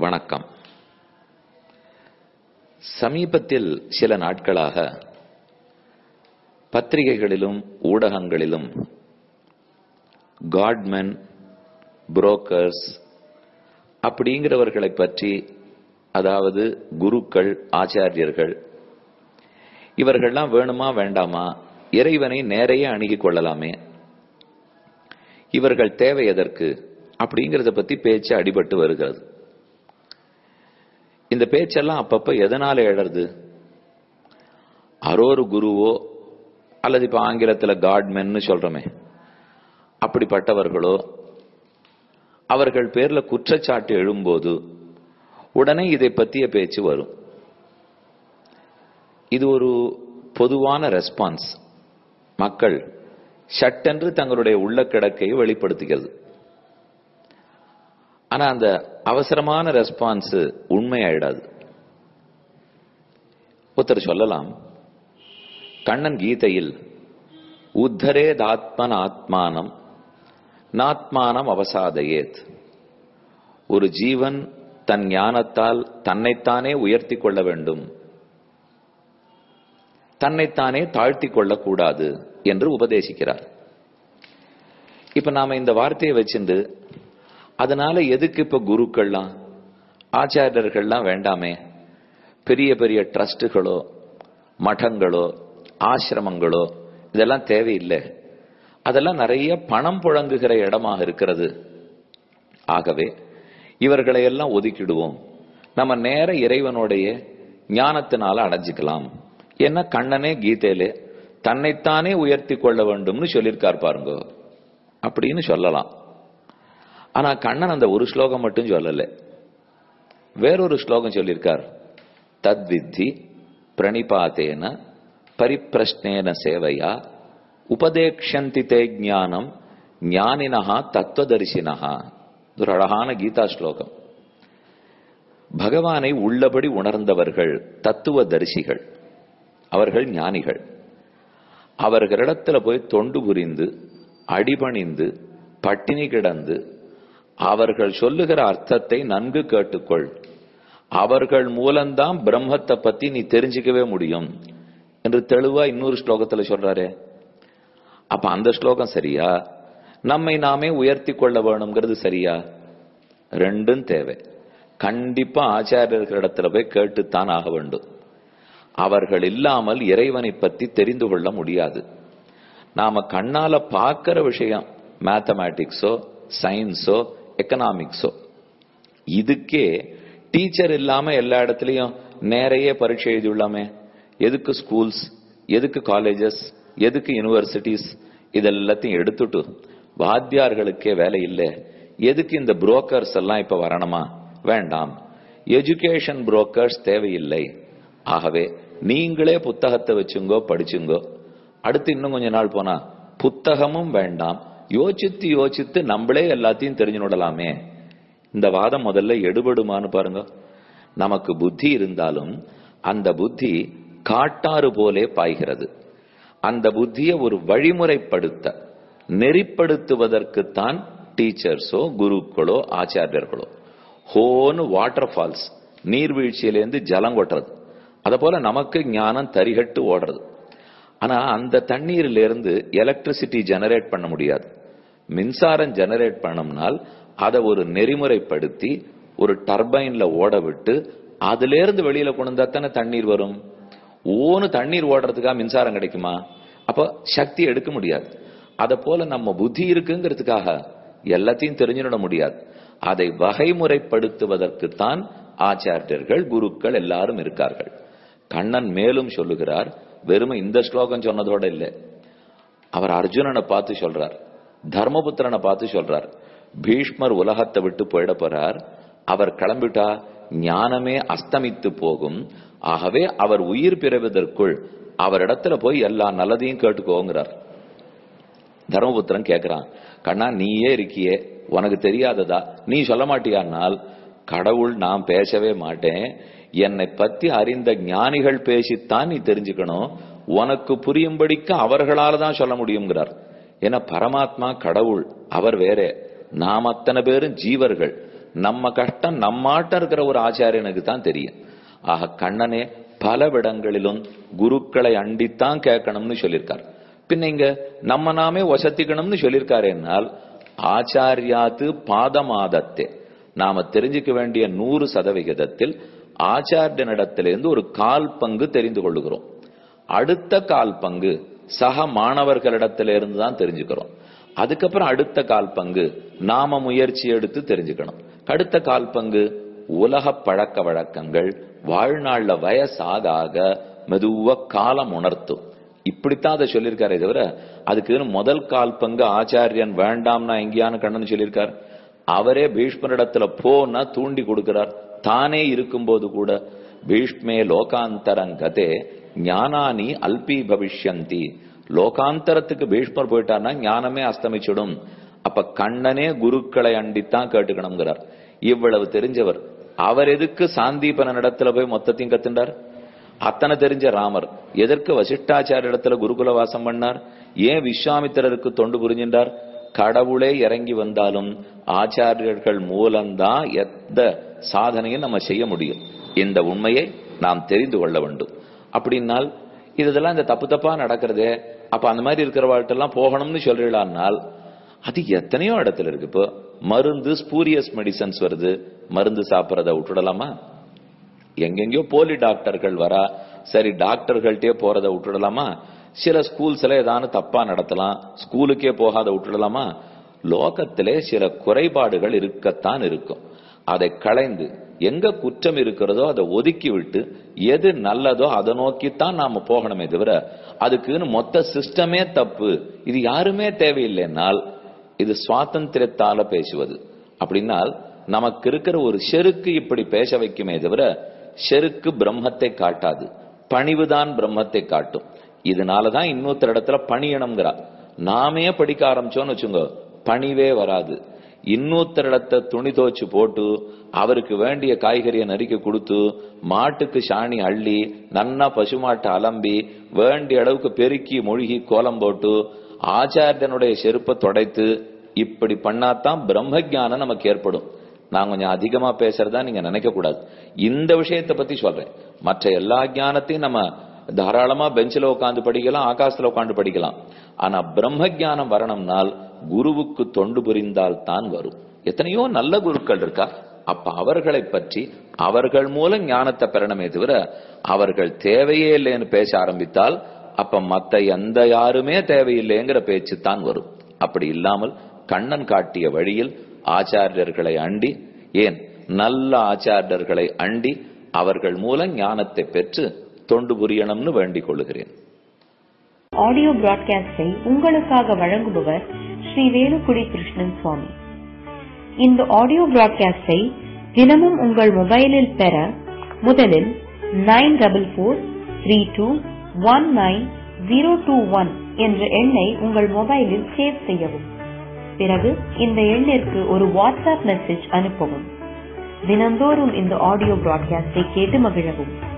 வணக்கம் சமீபத்தில் சில நாட்களாக பத்திரிகைகளிலும் ஊடகங்களிலும் காட்மென் புரோக்கர்ஸ் அப்படிங்கிறவர்களை பற்றி அதாவது குருக்கள் ஆச்சாரியர்கள் இவர்கள்லாம் வேணுமா வேண்டாமா இறைவனை நேரையே அணுகிக் கொள்ளலாமே இவர்கள் தேவை எதற்கு அப்படிங்கறத பத்தி பேச்சு அடிபட்டு வருகிறது இந்த பேச்செல்லாம் அப்பப்ப எதனால எழறது அரோரு குருவோ அல்லது இப்ப ஆங்கிலத்துல காட்மென்னு சொல்றோமே அப்படிப்பட்டவர்களோ அவர்கள் பேர்ல குற்றச்சாட்டு எழும்போது உடனே இதை பற்றிய பேச்சு வரும் இது ஒரு பொதுவான ரெஸ்பான்ஸ் மக்கள் சட்டென்று தங்களுடைய உள்ள கிடக்கையை வெளிப்படுத்துகிறது ஆனா அந்த அவசரமான ரெஸ்பான்ஸ் உண்மையாயிடாது ஒருத்தர் சொல்லலாம் கண்ணன் கீதையில் உத்தரேதாத்மன் ஆத்மானம் நாத்மானம் அவசாதையேத் ஒரு ஜீவன் தன் ஞானத்தால் தன்னைத்தானே உயர்த்தி கொள்ள வேண்டும் தன்னைத்தானே தாழ்த்தி கொள்ளக்கூடாது என்று உபதேசிக்கிறார் இப்ப நாம இந்த வார்த்தையை வச்சுண்டு அதனால எதுக்கு இப்ப குருக்கள்லாம் ஆச்சாரியர்கள்லாம் வேண்டாமே பெரிய பெரிய ட்ரஸ்டுகளோ மடங்களோ ஆசிரமங்களோ இதெல்லாம் தேவையில்லை அதெல்லாம் நிறைய பணம் புழங்குகிற இடமாக இருக்கிறது ஆகவே இவர்களை எல்லாம் ஒதுக்கிடுவோம் நம்ம நேர இறைவனுடைய ஞானத்தினால அடைஞ்சுக்கலாம் என்ன கண்ணனே கீதையிலே தன்னைத்தானே உயர்த்தி கொள்ள வேண்டும்னு சொல்லியிருக்கார் பாருங்க அப்படின்னு சொல்லலாம் ஆனா கண்ணன் அந்த ஒரு ஸ்லோகம் மட்டும் சொல்லல வேறொரு ஸ்லோகம் சொல்லியிருக்கார் தத்வித்தி பிரணிபாத்தேன பரிப்பிரஷ்னேன சேவையா உபதேக்ஷந்தி தே ஞானம் ஞானினஹா தத்துவதரிசினஹா ஒரு அழகான கீதா ஸ்லோகம் பகவானை உள்ளபடி உணர்ந்தவர்கள் தத்துவ தரிசிகள் அவர்கள் ஞானிகள் அவர்களிடத்துல போய் தொண்டு புரிந்து அடிபணிந்து பட்டினி கிடந்து அவர்கள் சொல்லுகிற அர்த்தத்தை நன்கு கேட்டுக்கொள் அவர்கள் மூலம்தான் பிரம்மத்தை பத்தி நீ தெரிஞ்சுக்கவே முடியும் என்று தெளிவா இன்னொரு ஸ்லோகத்துல சொல்றாரே அப்ப அந்த ஸ்லோகம் சரியா நம்மை நாமே உயர்த்தி கொள்ள வேணுங்கிறது சரியா ரெண்டும் தேவை கண்டிப்பா ஆச்சாரியர்களிடத்துல போய் கேட்டுத்தான் ஆக வேண்டும் அவர்கள் இல்லாமல் இறைவனை பத்தி தெரிந்து கொள்ள முடியாது நாம கண்ணால பார்க்கிற விஷயம் மேத்தமேட்டிக்ஸோ சயின்ஸோ எக்கனாமிக்ஸோ இதுக்கே டீச்சர் இல்லாம எல்லா இடத்துலயும் நேரைய பரீட்சை எழுதியுள்ளாமே எதுக்கு ஸ்கூல்ஸ் எதுக்கு காலேஜஸ் எதுக்கு யூனிவர்சிட்டிஸ் இதெல்லாத்தையும் எடுத்துட்டு வாத்தியார்களுக்கே வேலை இல்லை எதுக்கு இந்த புரோக்கர்ஸ் எல்லாம் இப்ப வரணுமா வேண்டாம் எஜுகேஷன் புரோக்கர்ஸ் தேவையில்லை ஆகவே நீங்களே புத்தகத்தை வச்சுங்கோ படிச்சுங்கோ அடுத்து இன்னும் கொஞ்ச நாள் போனா புத்தகமும் வேண்டாம் யோசித்து யோசித்து நம்மளே எல்லாத்தையும் தெரிஞ்சு விடலாமே இந்த வாதம் முதல்ல எடுபடுமான்னு பாருங்க நமக்கு புத்தி இருந்தாலும் அந்த புத்தி காட்டாறு போலே பாய்கிறது அந்த புத்தியை ஒரு வழிமுறைப்படுத்த நெறிப்படுத்துவதற்குத்தான் டீச்சர்ஸோ குருக்களோ ஆச்சாரியர்களோ ஹோன்னு வாட்டர் ஃபால்ஸ் நீர்வீழ்ச்சியிலேருந்து ஜலம் கொட்டுறது அத போல நமக்கு ஞானம் தரிகட்டு ஓடுறது ஆனா அந்த தண்ணீர்ல இருந்து எலக்ட்ரிசிட்டி ஜெனரேட் பண்ண முடியாது மின்சாரம் ஜெனரேட் பண்ணோம்னால் அதை ஒரு நெறிமுறைப்படுத்தி ஒரு டர்பைன்ல ஓட விட்டு அதுல இருந்து வெளியில கொண்டு தானே தண்ணீர் வரும் ஓன்னு தண்ணீர் ஓடுறதுக்காக மின்சாரம் கிடைக்குமா அப்ப சக்தி எடுக்க முடியாது அத போல நம்ம புத்தி இருக்குங்கிறதுக்காக எல்லாத்தையும் தெரிஞ்சுட முடியாது அதை வகைமுறைப்படுத்துவதற்குத்தான் ஆச்சாரியர்கள் குருக்கள் எல்லாரும் இருக்கார்கள் கண்ணன் மேலும் சொல்லுகிறார் வெறுமை இந்த ஸ்லோகம் சொன்னதோட இல்லை அவர் அர்ஜுனனை பார்த்து சொல்றார் தர்மபுத்திரனை பார்த்து சொல்றார் பீஷ்மர் உலகத்தை விட்டு போயிட போறார் அவர் கிளம்பிட்டா ஞானமே அஸ்தமித்து போகும் ஆகவே அவர் உயிர் பிறவதற்குள் அவரிடத்துல போய் எல்லா நல்லதையும் கேட்டுக்கோங்கிறார் தர்மபுத்திரன் கேட்கிறான் கண்ணா நீயே இருக்கியே உனக்கு தெரியாததா நீ சொல்ல மாட்டியானால் கடவுள் நான் பேசவே மாட்டேன் என்னை பத்தி அறிந்த ஞானிகள் பேசித்தான் நீ தெரிஞ்சுக்கணும் உனக்கு புரியும்படிக்கு அவர்களால தான் சொல்ல முடியுங்கிறார் ஏன்னா பரமாத்மா கடவுள் அவர் வேற நாம் அத்தனை பேரும் ஜீவர்கள் நம்ம கஷ்டம் நம்மாட்ட இருக்கிற ஒரு ஆச்சாரியனுக்கு தான் தெரியும் ஆக கண்ணனே பல விடங்களிலும் குருக்களை அண்டித்தான் கேட்கணும்னு சொல்லியிருக்கார் பின்ன இங்க நம்ம நாமே வசத்திக்கணும்னு சொல்லியிருக்காரு என்னால் ஆச்சாரியாத்து பாதமாதத்தே நாம தெரிஞ்சுக்க வேண்டிய நூறு சதவிகிதத்தில் ஆச்சாரியனிடத்திலிருந்து ஒரு கால் பங்கு தெரிந்து கொள்ளுகிறோம் அடுத்த கால் பங்கு சக மாணவர்களிடத்திலிருந்து தான் தெரிஞ்சுக்கிறோம் அதுக்கப்புறம் அடுத்த கால் பங்கு நாம முயற்சி எடுத்து தெரிஞ்சுக்கணும் அடுத்த கால் பங்கு உலக பழக்க வழக்கங்கள் வாழ்நாள்ல வயசாக ஆக மெதுவா காலம் உணர்த்தும் இப்படித்தான் அதை சொல்லியிருக்காரே தவிர அதுக்கு முதல் கால் பங்கு ஆச்சாரியன் வேண்டாம்னா எங்கேயானு கண்ணன் சொல்லியிருக்கார் அவரே பீஷ்மரிடத்துல போனா தூண்டி கொடுக்கிறார் தானே இருக்கும்போது கூட பீஷ்மே லோகாந்தரங்கதே ஞானானி அல்பி பவிஷ்யந்தி லோகாந்தரத்துக்கு பீஷ்மர் போயிட்டார்னா ஞானமே அஸ்தமிச்சிடும் அப்ப கண்ணனே குருக்களை அண்டித்தான் கேட்டுக்கணுங்கிறார் இவ்வளவு தெரிஞ்சவர் அவர் எதுக்கு சாந்தீபன இடத்துல போய் மொத்தத்தையும் கத்துண்டார் அத்தனை தெரிஞ்ச ராமர் எதற்கு வசிஷ்டாச்சாரிய இடத்துல குருகுல வாசம் பண்ணார் ஏன் விஸ்வாமித்திரருக்கு தொண்டு புரிஞ்சின்றார் கடவுளே இறங்கி வந்தாலும் ஆச்சாரியர்கள் மூலம்தான் எந்த சாதனையும் நம்ம செய்ய முடியும் இந்த உண்மையை நாம் தெரிந்து கொள்ள வேண்டும் அப்படின்னால் இதெல்லாம் இந்த தப்பு தப்பா நடக்கிறதே அப்ப அந்த மாதிரி இருக்கிறவாழ்கிட்டெல்லாம் போகணும்னு சொல்றீங்களானால் அது எத்தனையோ இடத்துல இருக்கு இப்போ மருந்து ஸ்பூரியஸ் மெடிசன்ஸ் வருது மருந்து சாப்பிட்றத விட்டுடலாமா எங்கெங்கயோ போலி டாக்டர்கள் வரா சரி டாக்டர்கள்ட்டே போறத விட்டுடலாமா சில ஸ்கூல்ஸ்ல ஏதானு தப்பா நடத்தலாம் ஸ்கூலுக்கே போகாத விட்டுடலாமா லோகத்திலே சில குறைபாடுகள் இருக்கத்தான் இருக்கும் அதை களைந்து எங்க குற்றம் இருக்கிறதோ அதை ஒதுக்கி விட்டு எது நல்லதோ அதை நோக்கித்தான் நாம போகணுமே தவிர அதுக்குன்னு மொத்த சிஸ்டமே தப்பு இது யாருமே தேவையில்லைன்னால் இது சுவாதந்திரத்தால பேசுவது அப்படின்னால் நமக்கு இருக்கிற ஒரு செருக்கு இப்படி பேச வைக்குமே தவிர செருக்கு பிரம்மத்தை காட்டாது பணிவுதான் பிரம்மத்தை காட்டும் இதனாலதான் இன்னொருத்தர் இடத்துல பணியணுங்கிறா நாமே படிக்க ஆரம்பிச்சோம்னு வச்சுங்க பணிவே வராது இன்னொருத்தர் இடத்த துணி துவச்சு போட்டு அவருக்கு வேண்டிய காய்கறியை நறுக்கி கொடுத்து மாட்டுக்கு சாணி அள்ளி நன்னா பசுமாட்டை அலம்பி வேண்டிய அளவுக்கு பெருக்கி மொழிகி கோலம் போட்டு ஆச்சாரியனுடைய செருப்பை தொடைத்து இப்படி பண்ணாதான் பிரம்ம ஞானம் நமக்கு ஏற்படும் நான் கொஞ்சம் அதிகமா பேசுறதா நீங்க நினைக்க கூடாது இந்த விஷயத்தை பத்தி சொல்றேன் மற்ற எல்லா ஞானத்தையும் நம்ம தாராளமா பெஞ்சில் உட்காந்து படிக்கலாம் ஆகாசத்துல உட்காந்து படிக்கலாம் ஆனா பிரம்ம ஞானம் வரணும்னால் குருவுக்கு தொண்டு புரிந்தால் தான் வரும் எத்தனையோ நல்ல குருக்கள் இருக்கா அப்ப அவர்களை பற்றி அவர்கள் மூலம் ஞானத்தை பெறணுமே தவிர அவர்கள் தேவையே இல்லைன்னு பேச ஆரம்பித்தால் அப்ப மத்த எந்த யாருமே தேவையில்லைங்கிற பேச்சு தான் வரும் அப்படி இல்லாமல் கண்ணன் காட்டிய வழியில் ஆச்சாரியர்களை அண்டி ஏன் நல்ல ஆச்சாரியர்களை அண்டி அவர்கள் மூலம் ஞானத்தை பெற்று தொண்டு புரியணும்னு வேண்டிக் கொள்ளுகிறேன் ஆடியோ பிராட்காஸ்டை உங்களுக்காக வழங்குபவர் ஸ்ரீ வேலுக்குடி கிருஷ்ணன் சுவாமி இந்த ஆடியோ பிராட்காஸ்டை தினமும் உங்கள் மொபைலில் பெற முதலில் nine double four three two one nine zero two one என்ற எண்ணை உங்கள் மொபைலில் சேவ் செய்யவும் பிறகு இந்த எண்ணிற்கு ஒரு வாட்ஸ்அப் மெசேஜ் அனுப்பவும் தினந்தோறும் இந்த ஆடியோ பிராட்காஸ்டை கேட்டு மகிழவும்